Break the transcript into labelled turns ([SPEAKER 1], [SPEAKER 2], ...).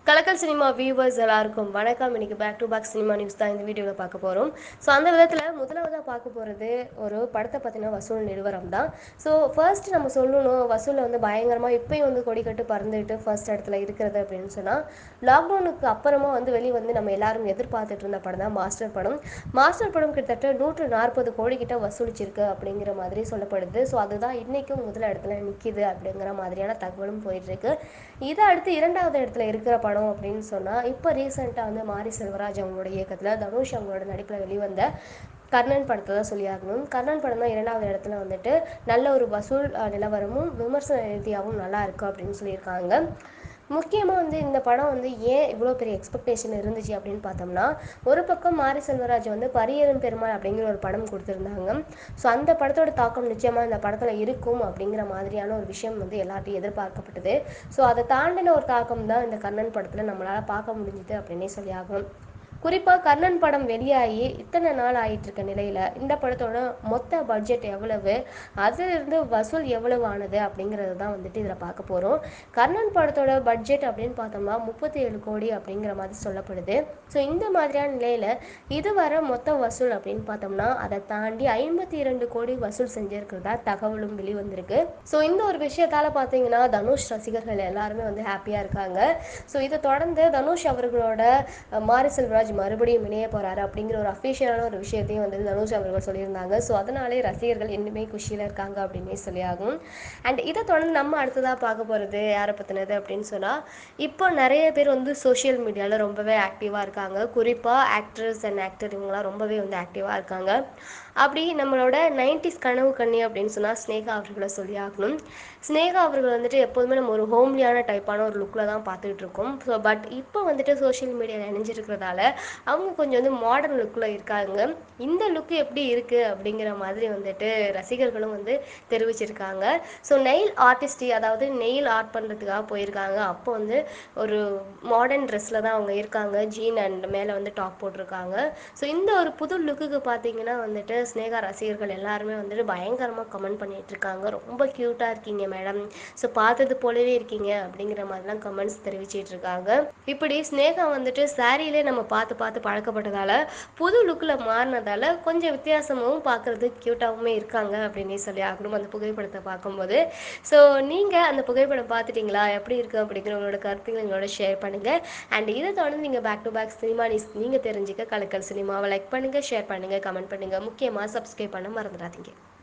[SPEAKER 1] கலக்கல் cinema viewers எல்லாருக்கும் வணக்கம் இன்னைக்கு back to back cinema news தான் இந்த வீடியோவில் பார்க்க போகிறோம் ஸோ அந்த விதத்தில் முதலாவதாக பார்க்க போகிறது ஒரு படத்தை பற்றின வசூல் நிறுவனம் தான் ஸோ ஃபர்ஸ்ட் நம்ம சொல்லணும் வசூலில் வந்து பயங்கரமாக இப்பயும் வந்து கொடிக்கட்டு பறந்துட்டு ஃபர்ஸ்ட் இடத்துல இருக்கிறது அப்படின்னு சொன்னால் லாக்டவுனுக்கு அப்புறமா வந்து வெளியே வந்து நம்ம எல்லாரும் எதிர்பார்த்துட்டு இருந்த படம் தான் மாஸ்டர் படம் மாஸ்டர் படம் கிட்டத்தட்ட நூற்று நாற்பது கோடி கிட்ட வசூலிச்சிருக்கு அப்படிங்கிற மாதிரி சொல்லப்படுது ஸோ அதுதான் இன்னைக்கும் முதல் இடத்துல நிற்கிது அப்படிங்கிற மாதிரியான தகவலும் போயிட்டு இருக்கு இதை அடுத்து இரண்டாவது இடத்துல இருக்கிற படம் அப்படின்னு சொன்னால் இப்போ ரீசெண்டாக வந்து மாரி செல்வராஜ் அவங்களோட இயக்கத்தில் தனுஷ் அவங்களோட நடிப்பில் வெளிவந்த கர்ணன் படத்தை தான் சொல்லியாகணும் கர்ணன் படம் தான் இரண்டாவது இடத்துல வந்துட்டு நல்ல ஒரு வசூல் அஹ், நிலவரமும் விமர்சன ரீதியாகவும் நல்லா இருக்கு அப்படின்னு சொல்லியிருக்காங்க முக்கியமாக வந்து இந்த படம் வந்து ஏன் இவ்வளோ பெரிய எக்ஸ்பெக்டேஷன் இருந்துச்சு அப்படின்னு பார்த்தோம்னா ஒரு பக்கம் மாரி செல்வராஜ் வந்து பரியரும் பெருமாள் அப்படிங்கிற ஒரு படம் கொடுத்துருந்தாங்க ஸோ அந்த படத்தோட தாக்கம் நிச்சயமாக இந்த படத்தில் இருக்கும் அப்படிங்கிற மாதிரியான ஒரு விஷயம் வந்து எல்லார்ட்டையும் எதிர்பார்க்கப்பட்டது ஸோ அதை தாண்டின ஒரு தாக்கம் தான் இந்த கர்ணன் படத்தில் நம்மளால் பார்க்க முடிஞ்சுது அப்படின்னே சொல்லி ஆகணும் குறிப்பாக கர்ணன் படம் வெளியாகி இத்தனை நாள் ஆயிட்டு இருக்க நிலையில் இந்த படத்தோட மொத்த பட்ஜெட் எவ்வளவு அதிலிருந்து வசூல் எவ்வளவு ஆனது அப்படிங்கிறது தான் வந்துட்டு இதில் பார்க்க போகிறோம் கர்ணன் படத்தோட பட்ஜெட் அப்படின்னு பார்த்தோம்னா முப்பத்தி ஏழு கோடி அப்படிங்கிற மாதிரி சொல்லப்படுது ஸோ இந்த மாதிரியான நிலையில் இதுவரை மொத்த வசூல் அப்படின்னு பார்த்தோம்னா அதை தாண்டி ஐம்பத்தி இரண்டு கோடி வசூல் செஞ்சிருக்கிறதா தகவலும் வெளிவந்திருக்கு ஸோ இந்த ஒரு விஷயத்தால் பார்த்தீங்கன்னா தனுஷ் ரசிகர்கள் எல்லாருமே வந்து ஹாப்பியாக இருக்காங்க ஸோ இதை தொடர்ந்து தனுஷ் அவர்களோட அஹ், மாரி செல்வராஜ் மறுபடியும் இணைய போறாரு அப்படிங்கிற ஒரு அஃபிஷியலான ஒரு விஷயத்தையும் வந்து தனுஷ் அவர்கள் சொல்லியிருந்தாங்க ஸோ அதனாலே ரசிகர்கள் இன்னுமே குஷியில் இருக்காங்க அப்படின்னே சொல்லியாகும் அண்ட் இதை தொடர்ந்து நம்ம அடுத்ததாக பார்க்க போகிறது யாரை பற்றினது அப்படின்னு சொன்னால் இப்போ நிறைய பேர் வந்து சோஷியல் மீடியாவில் ரொம்பவே ஆக்டிவாக இருக்காங்க குறிப்பாக ஆக்ட்ரஸ் அண்ட் ஆக்டர் இவங்களாம் ரொம்பவே வந்து ஆக்டிவாக இருக்காங்க அப்படி நம்மளோட நைன்டிஸ் கனவு கண்ணி அப்படின்னு சொன்னால் ஸ்னேகா அவர்களை சொல்லி ஆகணும் ஸ்னேகா அவர்கள் வந்துட்டு எப்போதுமே நம்ம ஒரு ஹோம்லியான டைப்பான ஒரு லுக்கில் தான் பார்த்துக்கிட்டு இருக்கோம் ஸோ பட் இப்போ வந்துட்டு சோஷியல் மீடியாவில் இணைஞ்சிருக்கிறதால அவங்க கொஞ்சம் வந்து மாடர்ன் லுக்கில் இருக்காங்க இந்த லுக் எப்படி இருக்குது அப்படிங்கிற மாதிரி வந்துட்டு ரசிகர்களும் வந்து தெரிவிச்சிருக்காங்க ஸோ நெயில் ஆர்டிஸ்டி அதாவது நெயில் ஆர்ட் பண்ணுறதுக்காக போயிருக்காங்க அப்போ வந்து ஒரு மாடர்ன் ட்ரெஸ்ஸில் தான் அவங்க இருக்காங்க ஜீன் அண்ட் மேலே வந்து டாப் போட்டிருக்காங்க ஸோ இந்த ஒரு புது லுக்குக்கு பார்த்தீங்கன்னா வந்துட்டு ஸ்னேகா ரசிகர்கள் எல்லாருமே வந்துட்டு பயங்கரமாக கமெண்ட் பண்ணிட்டு இருக்காங்க ரொம்ப க்யூட்டாக இருக்கீங்க மேடம் ஸோ பார்த்தது போலவே இருக்கீங்க அப்படிங்கிற மாதிரிலாம் கமெண்ட்ஸ் தெரிவிச்சிட்டு இருக்காங்க இப்படி ஸ்னேகா வந்துட்டு சாரியிலே நம்ம பார்த்து பார்த்து பழக்கப்பட்டதால புது லுக்கில் மாறினதால கொஞ்சம் வித்தியாசமாகவும் பார்க்கறது க்யூட்டாகவுமே இருக்காங்க அப்படின்னே சொல்லி ஆகணும் அந்த புகைப்படத்தை பார்க்கும்போது ஸோ நீங்கள் அந்த புகைப்படம் பார்த்துட்டீங்களா எப்படி இருக்குது அப்படிங்கிற உங்களோட கருத்துக்களை எங்களோட ஷேர் பண்ணுங்கள் அண்ட் இதை தொடர்ந்து நீங்கள் back to back cinema news நீங்கள் தெரிஞ்சுக்க கலக்கல் சினிமாவை லைக் பண்ணுங்கள் ஷேர் பண்ணுங்கள் கமெண்ட் பண்ணுங்கள் முக்கியமாக சப்ஸ்கிரைப் பண்ண மறந்துடாதீங்க